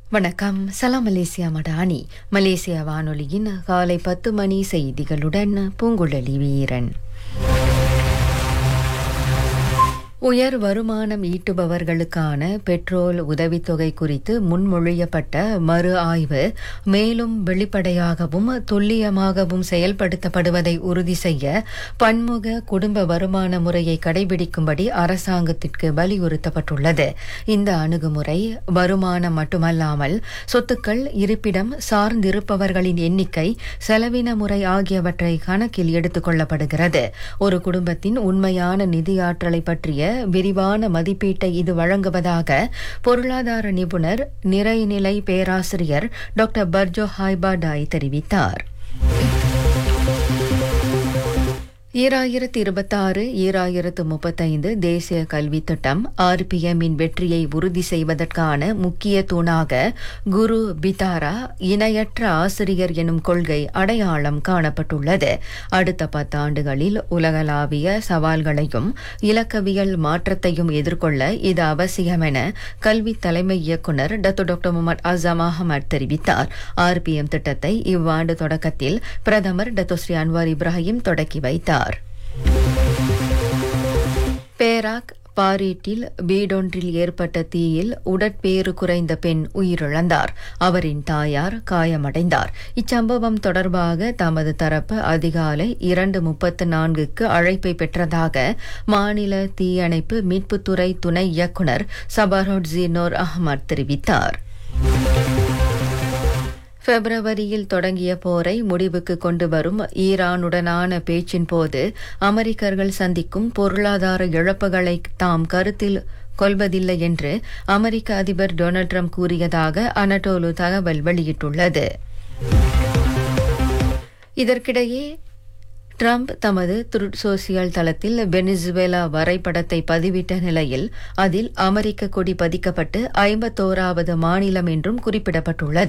வணக்கம் சலாம் Malaysia Madani Malaysia வானொலியின் காலை பத்து மணி செய்திகளுடன் பூங்குழலி வீரன் உயர் வருமானம் ஈட்டுபவர்களுக்கான பெட்ரோல் உதவித்தொகை குறித்து முன்மொழியப்பட்ட மறு ஆய்வு மேலும் வெளிப்படையாகவும் துல்லியமாகவும் செயல்படுத்தப்படுவதை உறுதி செய்ய பன்முக குடும்ப வருமான முறையை கடைபிடிக்கும்படி அரசாங்கத்திற்கு வலியுறுத்தப்பட்டுள்ளது இந்த அணுகுமுறை வருமானம் மட்டுமல்லாமல் சொத்துக்கள் இருப்பிடம் சார்ந்திருப்பவர்களின் எண்ணிக்கை செலவின முறை ஆகியவற்றை கணக்கில் எடுத்துக் கொள்ளப்படுகிறது ஒரு குடும்பத்தின் உண்மையான நிதியாற்றலை பற்றிய விரிவான மதிப்பீட்டை இது வழங்குவதாக பொருளாதார நிபுணர் நிறைநிலை பேராசிரியர் டாக்டர் பர்ஜோ ஹாய்பாடாய் தெரிவித்தார் ஈராயிரத்து இருபத்தாறு ஈராயிரத்து முப்பத்தைந்து தேசிய கல்வித் திட்டம் ஆர்பிஎம்மின் வெற்றியை உறுதி செய்வதற்கான முக்கிய தூணாக குரு பிதாரா இணையற்ற ஆசிரியர் எனும் கொள்கை அடையாளம் காணப்பட்டுள்ளது அடுத்த பத்தாண்டுகளில் உலகளாவிய சவால்களையும் இலக்கவியல் மாற்றத்தையும் எதிர்கொள்ள இது அவசியம் என கல்வி தலைமை இயக்குநர் டத்து டாக்டர் முகமது அசாம் அகமது தெரிவித்தார் ஆர்பிஎம் திட்டத்தை இவ்வாண்டு தொடக்கத்தில் பிரதமர் டத்து ஸ்ரீ அன்வார் இப்ராஹிம் தொடக்கி வைத்தார் பேராக் பாரீட்டில் வீடொன்றில் ஏற்பட்ட தீயில் உடற்பேறு குறைந்த பெண் உயிரிழந்தார் அவரின் தாயார் காயமடைந்தார் இச்சம்பவம் தொடர்பாக தமது தரப்பு அதிகாலை இரண்டு முப்பத்து நான்குக்கு அழைப்பை பெற்றதாக மாநில தீயணைப்பு மீட்புத்துறை துணை இயக்குநர் சபரோட் ஜீனோர் அஹ்மத் தெரிவித்தார் பிப்ரவரியில் தொடங்கிய போரை முடிவுக்கு கொண்டு வரும் ஈரானுடனான பேச்சின் போது அமெரிக்கர்கள் சந்திக்கும் பொருளாதார இழப்புகளை தாம் கருத்தில் கொள்வதில்லை என்று அமெரிக்க அதிபர் டொனால்ட் ட்ரம்ப் கூறியதாக அனடோலு தகவல் வெளியிட்டுள்ளது இதற்கிடையே ட்ரம்ப் தமது த்ருட் சோசியல் தளத்தில் வெனிசுவேலா வரைபடத்தை பதிவிட்ட நிலையில் அதில் அமெரிக்க கொடி பதிக்கப்பட்டு ஐம்பத்தோராவது மாநிலம் என்றும் குறிப்பிடப்பட்டுள்ளது